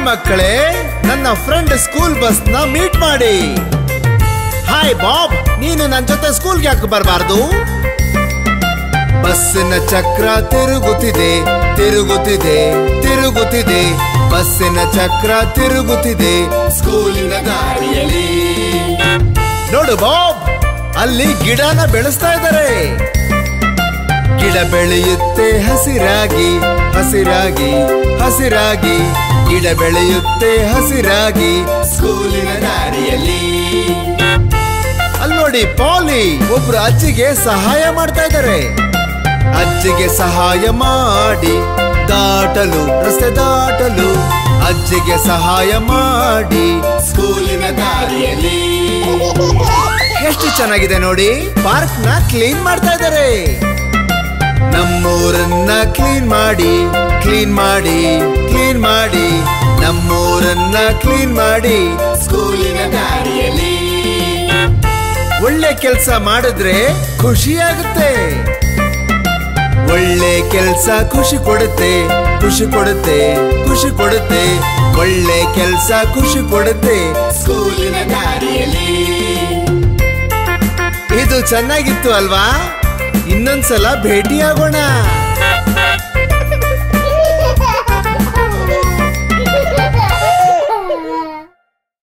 ಮಕ್ಕಳೇ ನನ್ನ friend school bus ನ ಮೀಟ್ ಮಾಡಿ ಹಾಯ್ ಬಾಬ್ ನೀನು ನನ್ನ ಜೊತೆ ಸ್ಕೂಲ್ಗೆ ಯಾಕೆ ಬರಬಾರ್ದು ಬಸ್ಸಿನ ಚಕ್ರ ತಿರುಗುತ್ತಿದೆ ತಿರುಗುತ್ತಿದೆ ತಿರುಗುತ್ತಿದೆ ಬಸ್ಸಿನ ಚಕ್ರ ತಿರುಗುತ್ತಿದೆ ಸ್ಕೂಲಿನ ದಾರಿಯಲ್ಲಿ ನೋಡು ಬಾಬ್ ಅಲ್ಲಿ ಗಿಡನ ಬೆಳೆಸ್ತಾ ಇದ್ದಾರೆ ಗಿಡ ಬೆಳೆಯುತ್ತೆ ಹಸಿರಾಗಿ ಹಸಿರಾಗಿ ಹಸಿರಾಗಿ ಗಿಡ ಬೆಳೆಯುತ್ತೆ ಹಸಿರಾಗಿ ಸ್ಕೂಲಿನ ದಾರಿಯಲ್ಲಿ ಅಲ್ಲಿ ನೋಡಿ ಪಾಲಿ ಒಬ್ರು ಅಜ್ಜಿಗೆ ಸಹಾಯ ಮಾಡ್ತಾ ಇದ್ದಾರೆ ಅಜ್ಜಿಗೆ ಸಹಾಯ ಮಾಡಿ ದಾಟಲು ರಸ್ತೆ ದಾಟಲು ಅಜ್ಜಿಗೆ ಸಹಾಯ ಮಾಡಿ ಸ್ಕೂಲಿನ ದಾರಿಯಲ್ಲಿ ಎಷ್ಟು ಚೆನ್ನಾಗಿದೆ ನೋಡಿ ಪಾರ್ಕ್ ನ ಕ್ಲೀನ್ ಮಾಡ್ತಾ ಇದ್ದಾರೆ ನಮ್ಮೂರನ್ನ ಕ್ಲೀನ್ ಮಾಡಿ ಕ್ಲೀನ್ ಮಾಡಿ ಕ್ಲೀನ್ ಮಾಡಿ ನಮ್ಮೂರನ್ನ ಕ್ಲೀನ್ ಮಾಡಿ ಸ್ಕೂಲಿನ ದಾರಿಯಲ್ಲಿ ಒಳ್ಳೆ ಕೆಲಸ ಮಾಡಿದ್ರೆ ಖುಷಿಯಾಗುತ್ತೆ ಒಳ್ಳೆ ಕೆಲಸ ಖುಷಿ ಕೊಡುತ್ತೆ ಖುಷಿ ಕೊಡುತ್ತೆ ಖುಷಿ ಕೊಡುತ್ತೆ ಒಳ್ಳೆ ಕೆಲಸ ಖುಷಿ ಕೊಡುತ್ತೆ ಸ್ಕೂಲಿನ ದಾರಿಯಲ್ಲಿ ಇದು ಚೆನ್ನಾಗಿತ್ತು ಅಲ್ವಾ ಇನ್ನೊಂದ್ಸಲ ಭೇಟಿಯಾಗೋಣ